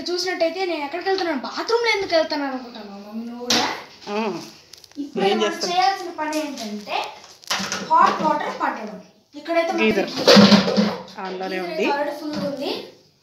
చూసినట్టయితే నేను ఎక్కడికి వెళ్తున్నాను బాత్రూంలో ఎందుకు వెళ్తాను అనుకుంటాను మమ్మీ నువ్వు కూడా ఇప్పుడు ఏం మనం చేస్తాం? చేయాల్సిన పని ఏంటంటే హాట్ వాటర్ పట్టడం ఇక్కడైతే Geyser. ఆన్లోనే ఉంది ఆల్రెడీ ఫుల్ ఉంది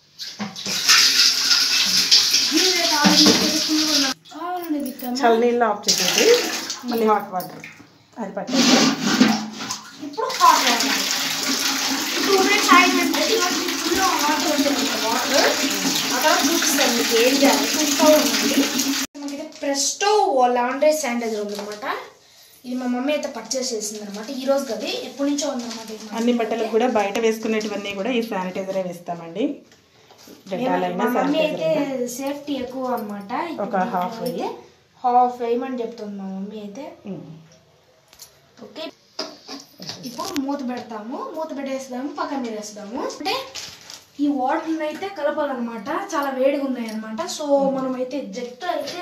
Geyser అయితే already full ఉంది. కావాలండి విత్తమ్మ. చల్లనీళ్ళు ఆఫ్ చేసేది మళ్ళీ హాట్ వాటర్ అది పట్టేది ఇప్పుడు హాట్ వాటర్ ఇప్పుడు ఉదయం టైం అంటే ఇవాళ ఫుల్ వాటర్ ఉంటుంది వాటర్ అక్కడ చూపిస్తాను మీకు ఏం చేయాలి చూస్తూ ఉండండి మనకైతే ప్రెస్టో లాండ్రీ శానిటైజర్ ఉందన్నమాట ఇది మా మమ్మీ అయితే పర్చేస్ చేసింది అనమాట ఈ రోజు కదా ఎప్పటి నుంచో ఉందన్నమాట ఇది అన్ని బట్టలకు కూడా బయట వేసుకునేటివన్నీ కూడా ఈ శానిటైజరే వేస్తామండి డెటాల్ అయినా మా మమ్మీ అయితే శానిటైజర్ సేఫ్టీ ఎక్కువ అనమాట ఒక half వేయి. హాఫ్ వేయమని చెప్తుంది మా మమ్మీ అయితే ఓకే ఇప్పుడు మూత పెడతాము మూత పెట్టేస్తాము పక్కన పెట్టేస్తాము అంటే ఈ వాటర్ అయితే కలపాలన్నమాట చాలా వేడిగా ఉన్నాయి అనమాట సో మనం అయితే జస్ట్ అయితే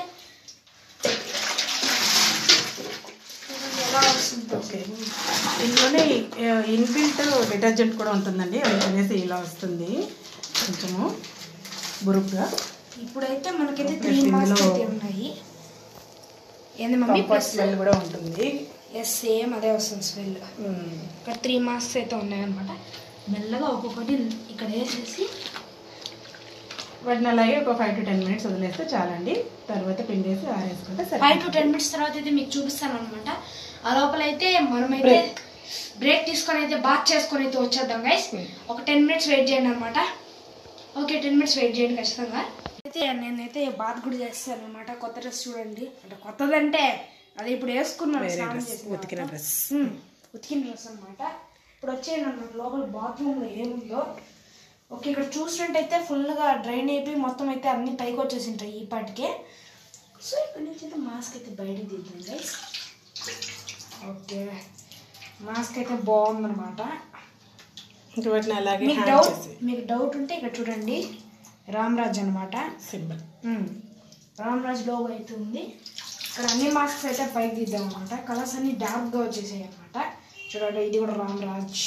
చూడండి ఎలా వస్తుందో. ఓకే ఇందులోనే ఇన్బిల్ట్ డిటర్జెంట్ కూడా ఉంటుందండి అది తినేసి ఇలా వస్తుంది కొంచెము బురుగ్గా ఇప్పుడైతే మనకైతే Plus త్రీ మార్క్స్ ఇందులో అయితే ఉన్నాయి ఏంది మమ్మీ కంఫర్ట్ స్మెల్ కూడా ఉంటుంది ఎస్ సేమ్ అదే వస్తుంది స్మెల్ ఉమ్. ఇక్కడ త్రీ మార్క్స్ అయితే ఉన్నాయన్నమాట మెల్లగా ఒక్కొక్కటి ఇక్కడ వేసేసి వాటిని అలాగే ఒక ఫైవ్ టు టెన్ మినిట్స్ వదిలేస్తే చాలండి తర్వాత పిండేసి ఆరేసుకుంటే ఫైవ్ సరే టు టెన్ మినిట్స్ తర్వాత అయితే మీకు చూపిస్తాను అనమాట ఆ లోపల అయితే మనమైతే బ్రేక్ తీసుకొని అయితే బాత్ చేసుకొని అయితే వచ్చేద్దాం గైస్ ఒక టెన్ మినిట్స్ వెయిట్ చేయండి అనమాట ఓకే టెన్ మినిట్స్ వెయిట్ చేయండి ఖచ్చితంగా అయితే నేనైతే బాత్ కూడా చేస్తాను అనమాట కొత్త డ్రెస్ చూడండి అంటే కొత్తదంటే అది ఇప్పుడు వేసుకున్నాను వేరే స్నానం డ్రెస్ చేసిన ఉతికిన డ్రెస్ ఉమ్, ఉతికిన డ్రెస్ అనమాట ఇప్పుడు వచ్చేయండి అన్నమాట లోపల బాత్రూంలో ఏముందో ఓకే ఇక్కడ చూసినట్టయితే ఫుల్గా డ్రైన్ అయిపోయి మొత్తం అయితే అన్ని పైకి వచ్చేసి ఉంటాయి ఈ పాటికే సో ఇక్కడ నుంచి అయితే మాస్క్ అయితే బయటికి తీద్దాం గైస్ ఓకే మాస్క్ అయితే బాగుందన్నమాట ఇంకా వాటిని అలాగే మీకు హ్యాంగ్ డౌట్ చేసి మీకు డౌట్ ఉంటే ఇక్కడ చూడండి రామ్రాజ్ అనమాట సింబల్ రామ్రాజ్ లోగో అయితే ఉంది ఇక్కడ అన్ని మాస్క్స్ అయితే పైకి దిద్దాం అనమాట కలర్స్ అన్ని డార్క్గా వచ్చేసాయి అనమాట చూడండి ఇది కూడా Ramraj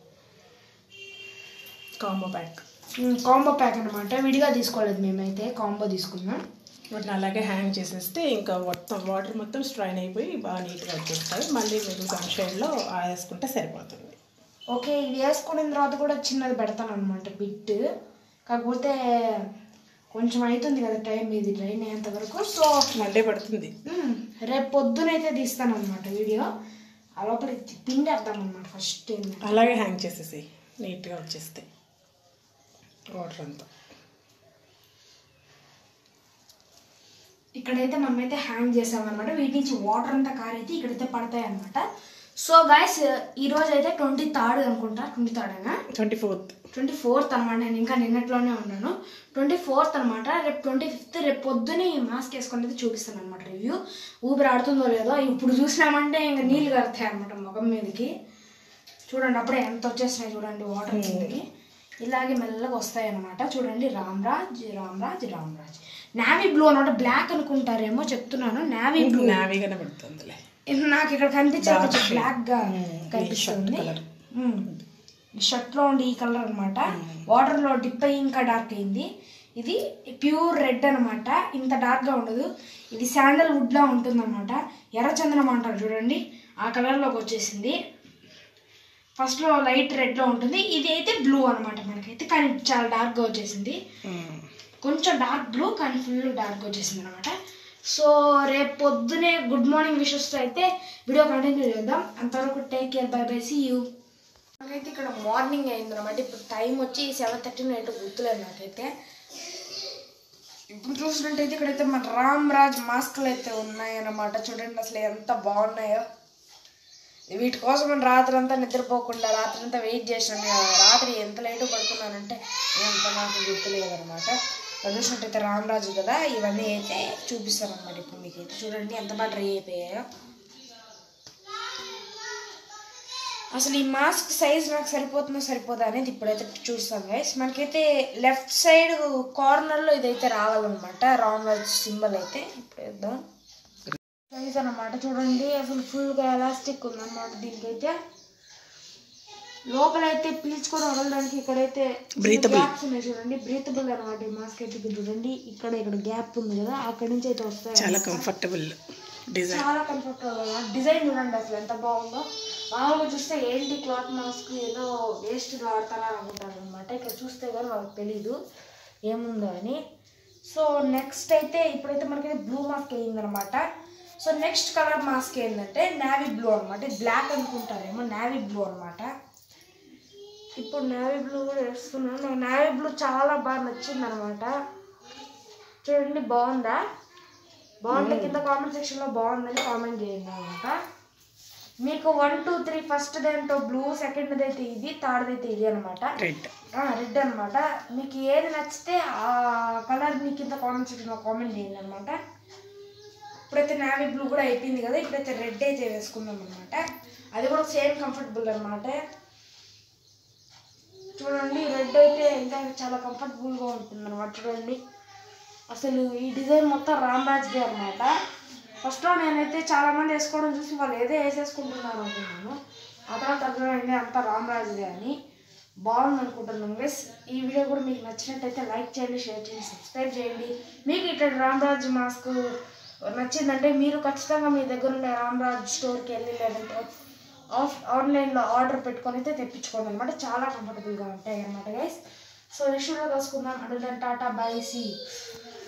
combo pack combo pack అనమాట విడిగా తీసుకోలేదు మేమైతే కాంబో తీసుకున్నాం వాటిని అలాగే హ్యాంగ్ చేసేస్తే ఇంకా మొత్తం వాటర్ మొత్తం స్ట్రైన్ అయిపోయి బాగా నీట్గా వచ్చేస్తాయి మళ్ళీ మీరు సన్షైడ్లో ఆరేసుకుంటే సరిపోతుంది ఓకే ఇది వేసుకున్న తర్వాత కూడా చిన్నది పెడతాను అనమాట బిట్ కాకపోతే కొంచెం అవుతుంది కదా టైం ఇది డ్రైన్ అయ్యేంత వరకు సో మండే పడుతుంది మ్మ్. రేపు పొద్దునైతే తీస్తాను అనమాట వీడియో ఆ లోపల పిండేద్దాం అనమాట ఫస్ట్ అలాగే హ్యాంగ్ చేసేసి నీట్గా వచ్చేస్తాయి వాటర్ అంతా ఇక్కడైతే మనమైతే హ్యాంగ్ చేసామన్నమాట వీటి నుంచి వాటర్ అంతా కారైతే ఇక్కడైతే పడతాయి అనమాట సో గాయస్ ఈ రోజు అయితే ట్వంటీ థర్డ్ అనుకుంటా ట్వంటీ థర్డ్ అయినా ట్వంటీ ఫోర్త్ ట్వంటీ ఫోర్త్ అనమాట నేను ఇంకా నిన్నట్లోనే ఉన్నాను ట్వంటీ ఫోర్త్ అనమాట రేపు ట్వంటీ ఫిఫ్త్ రేపు పొద్దునే ఈ మాస్క్ వేసుకొని అయితే చూపిస్తాను అనమాట రివ్యూ ఊపిరి ఆడుతుందో లేదో ఇప్పుడు చూసినామంటే ఇంకా నీళ్ళు కడతాయి అనమాట ముఖం మీదకి చూడండి అప్పుడే ఎంత వచ్చేస్తున్నాయి చూడండి వాటర్ కిందకి ఇలాగే మెల్లగా వస్తాయి అనమాట చూడండి రామ్రాజ్ రామ్రాజ్ రామ్రాజ్ నావీ బ్లూ అనమాట బ్లాక్ అనుకుంటారేమో చెప్తున్నాను నావీ బ్లూ నావీగానే పడుతుందిలే నాకు ఇక్కడ కనిపించేది Dark కొంచెం shade. బ్లాక్ గా Mm, ఈ కనిపిస్తుంది shirt colour. Mm. ఈ షర్ట్ లో ఉండే ఈ కలర్ అనమాట వాటర్ లో డిప్ అయ్యి ఇంకా డార్క్ అయింది ఇది ప్యూర్ రెడ్ అనమాట ఇంత డార్క్ గా ఉండదు ఇది శాండల్ వుడ్ లా ఉంటుంది అనమాట ఎర్రచందనం అంటారు చూడండి ఆ కలర్ లోకి వచ్చేసింది ఫస్ట్ లో లైట్ రెడ్ లో ఉంటుంది ఇది అయితే బ్లూ అనమాట మనకైతే కానీ చాలా డార్క్ గా వచ్చేసింది కొంచెం డార్క్ బ్లూ కానీ ఫుల్ డార్క్ వచ్చేసింది అనమాట సో రేపు పొద్దునే గుడ్ మార్నింగ్ విషెస్ అయితే వీడియో కంటిన్యూ చేద్దాం అంతవరకు take care bye bye see you నాకైతే ఇక్కడ మార్నింగ్ అయింది అనమాట ఇప్పుడు టైం వచ్చి సెవెన్ థర్టీ నైట్ గుర్తులేదు నాకైతే ఇప్పుడు చూసినట్టయితే ఇక్కడైతే మన రామ్ రాజ్ మాస్క్లు అయితే ఉన్నాయన్నమాట చూడండి అసలు ఎంత బాగున్నాయో వీటి కోసం నేను రాత్రి అంతా నిద్రపోకుండా రాత్రి అంతా వెయిట్ చేసినాను నేను రాత్రి ఎంత లేటు పడుకున్నానంటే ఎంత నాకు గుర్తులేదు అనమాట చూసినట్టయితే రామరాజు కదా ఇవన్నీ అయితే చూపిస్తాను అనమాట ఇప్పుడు మీకు అయితే చూడండి ఎంత బాగా డ్రై అయిపోయాయో అసలు ఈ మాస్క్ సైజ్ నాకు సరిపోతుందో సరిపోదా అనేది ఇప్పుడైతే చూస్తాం గైస్ మనకైతే లెఫ్ట్ సైడ్ కార్నర్లో ఇదైతే రావాలన్నమాట రామరాజు సింబల్ అయితే ఇప్పుడు వేద్దాం సైజ్ అన్నమాట చూడండి అసలు ఫుల్గా ఎలాస్టిక్ ఉందన్నమాట దీనికైతే లోపల అయితే పీల్చుకొని వదలడానికి ఇక్కడైతే Breathable. గ్యాప్స్ ఉన్నాయి చూడండి బ్రీతబుల్ అనమాట ఈ మాస్క్ అయితే ఇక్కడ చూడండి ఇక్కడ ఇక్కడ గ్యాప్ ఉంది కదా అక్కడ నుంచి అయితే వస్తాయి చాలా కంఫర్టబుల్ డిజైన్ చాలా కంఫర్టబుల్ డిజైన్ చూడండి అసలు ఎంత బాగుందో మామూలుగా చూస్తే ఏంటి క్లాత్ మాస్క్ ఏదో వేస్ట్ వాడతారా అనుకుంటారు అనమాట ఇక్కడ చూస్తే కానీ వాళ్ళకి తెలీదు ఏముందో అని సో నెక్స్ట్ అయితే ఇప్పుడైతే మనకి బ్లూ మాస్క్ అయిందనమాట సో నెక్స్ట్ కలర్ మాస్క్ ఏంటంటే నావీ బ్లూ అనమాట బ్లాక్ అనుకుంటారేమో నావీ బ్లూ అనమాట ఇప్పుడు నావీ బ్లూ కూడా వేస్తున్నాను నాకు నావీ బ్లూ చాలా బాగా నచ్చింది అనమాట చూడండి బాగుందా బాగుంటే కింద కామెంట్ సెక్షన్లో బాగుందని కామెంట్ చేయండి అనమాట మీకు వన్ టూ త్రీ ఫస్ట్ దేంట్లో బ్లూ సెకండ్ అయితే ఇది థర్డ్ అయితే ఇది అనమాట రెడ్ రెడ్ అనమాట మీకు ఏది నచ్చితే ఆ కలర్ మీ కింద కామెంట్ సెక్షన్లో కామెంట్ చేయండి అనమాట ఇప్పుడైతే నావీ బ్లూ కూడా అయిపోయింది కదా ఇప్పుడైతే రెడ్ అయితే వేసుకుందాం అనమాట అది కూడా సేమ్ కంఫర్టబుల్ అనమాట చూడండి రెడ్ అయితే ఇంకా చాలా కంఫర్టబుల్గా ఉంటుంది అనమాట చూడండి అసలు ఈ డిజైన్ మొత్తం రామ్రాజ్దే అనమాట ఫస్ట్లో నేనైతే చాలా మంది వేసుకోవడం చూసి వాళ్ళు ఏదో వేసేసుకుంటున్నారు అనుకున్నాను ఆ తర్వాత అర్థమైంది అంతా రామ్రాజ్దే అని బాగుంది అనుకుంటున్నాను గైస్ ఈ వీడియో కూడా మీకు నచ్చినట్టయితే లైక్ చేయండి షేర్ చేయండి సబ్స్క్రైబ్ చేయండి మీకు ఇట్లా రామ్రాజ్ మాస్క్ నచ్చిందంటే మీరు ఖచ్చితంగా మీ దగ్గర ఉండే రామ్రాజ్ స్టోర్కి వెళ్ళి లేదంటే ఆఫ్ ఆన్లైన్లో ఆర్డర్ పెట్టుకొని అయితే తెప్పించుకోండి అనమాట చాలా కంఫర్టబుల్గా ఉంటాయి అనమాట గైస్ సో నెక్స్ట్ వీడియో కలుసుకుందాం అంటే టాటా బై సి